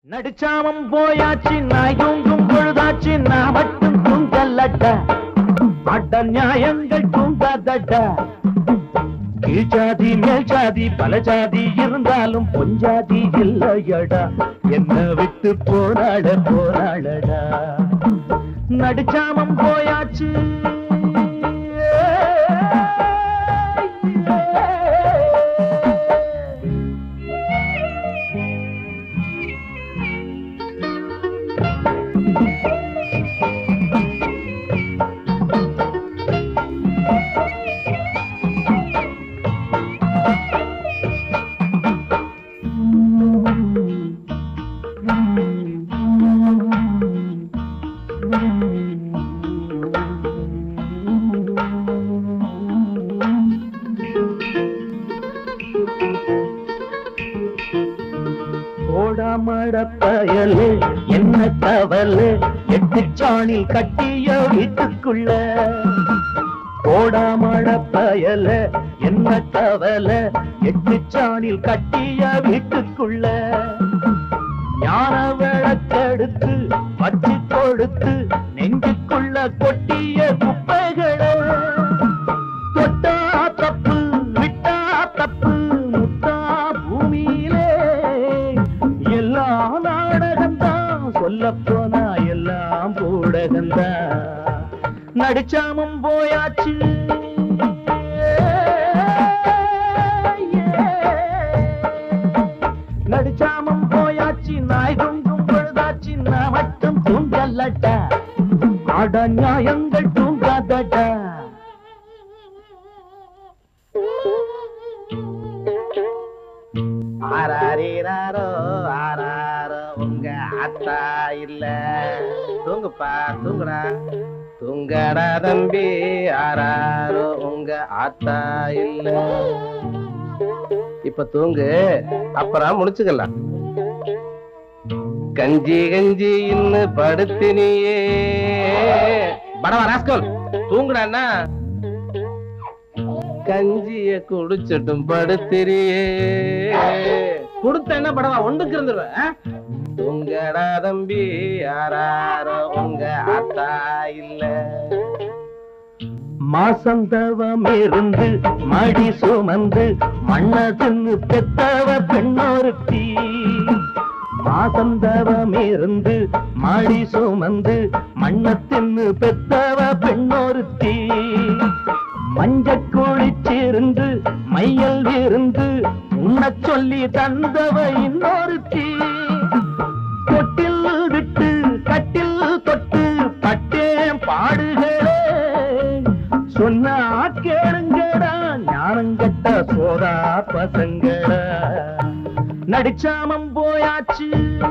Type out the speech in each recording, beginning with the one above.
நடிச்சாமம் போயாச்சு நான் தூங்கும் பொழுதாச்சு நான் மட்டும் தூங்கலட்ட அட்ட நியாயங்கள் தூங்காதட்ட கீழ்ஜாதி மேல் ஜாதி பல ஜாதி இருந்தாலும் பொஞ்சாதி இல்லையடா என்ன விட்டு போராட போராடடா நடிச்சாமம் போயாச்சு ஓடாமட பயலு என்ன கவலு எட்டு சாணி கட்டிய வீட்டுக்குள்ள ஓடாமட பயல என்ன கவல எட்டு சாணில் கட்டிய வீட்டுக்குள்ள ஞான விளக்கெடுத்து வச்சு கொடுத்து நெஞ்சுக்குள்ள கொட்டிய குப்பைகளை தொட்டா தப்பு விட்டா தப்பு முட்டா பூமியிலே எல்லா நாடகம்தான் சொல்ல போனா எல்லாம் பூடகம்தான் நடிச்சாமும் போயாச்சு நடிச்சாமும் போயாச்சு நாய் தூங்கும் பொழுதாச்சு நான் மட்டும் தூங்கலட்ட அட நியாயங்கள் தூங்காதடா ஆராரீராரோ ஆராரோ உங்க அத்தா இல்ல தூங்குப்பா தூங்குடா தூங்கடா தம்பி ஆராரோ உங்க ஆத்தா இல்ல இப்ப தூங்கு அப்புறம் முடிச்சுக்கலாம் கஞ்சி கஞ்சி இன்னு படுத்தினியே படவா ராஸ்கோல் தூங்குடாண்ணா கஞ்சிய குடிச்சிட்டும் படுத்திரியே கொடுத்த என்ன படவா ஒன்றுக்கு இருந்துருவேன் உங்கடா தம்பி யாராரோ உங்க ஆத்தா இல்ல மாசந்தவம் இருந்து மடி சுமந்து மண்ணதின்னு பெத்தவ பெண்ணொருத்தி மாசந்தவம் இருந்து மடி சுமந்து மண்ணத்தின்னு பெத்தவ பெண்ணொருத்தி மஞ்ச குளிச்சிருந்து மையல் இருந்து உண்ணச் சொல்லி தந்தவ இன்னொருத்தி தொட்டில் விட்டு கட்டில் தொட்டு பட்டேன் பாடுகளே சொன்னா கேளுங்கடா ஞானங்கட்ட சோதா பசங்கடா நடிச்சாமம் போயாச்சு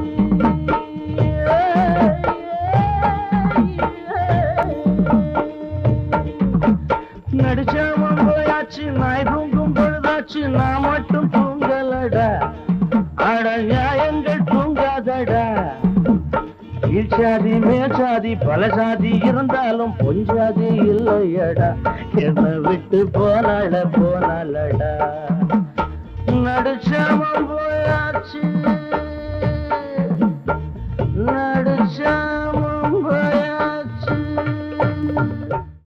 நடிச்சாமம் போயாச்சு நாய் தூங்கும் பொழுதாச்சு நான் மட்டும் தூங்கலடா அட நியாயங்கள் தூங்காதடா கீழ்ச்சாதி மேற்சாதி பல சாதி இருந்தாலும் பொஞ்சாதி இல்லையடா என்ன விட்டு போனால போனாலடா நடிச்சாம போயாச்சு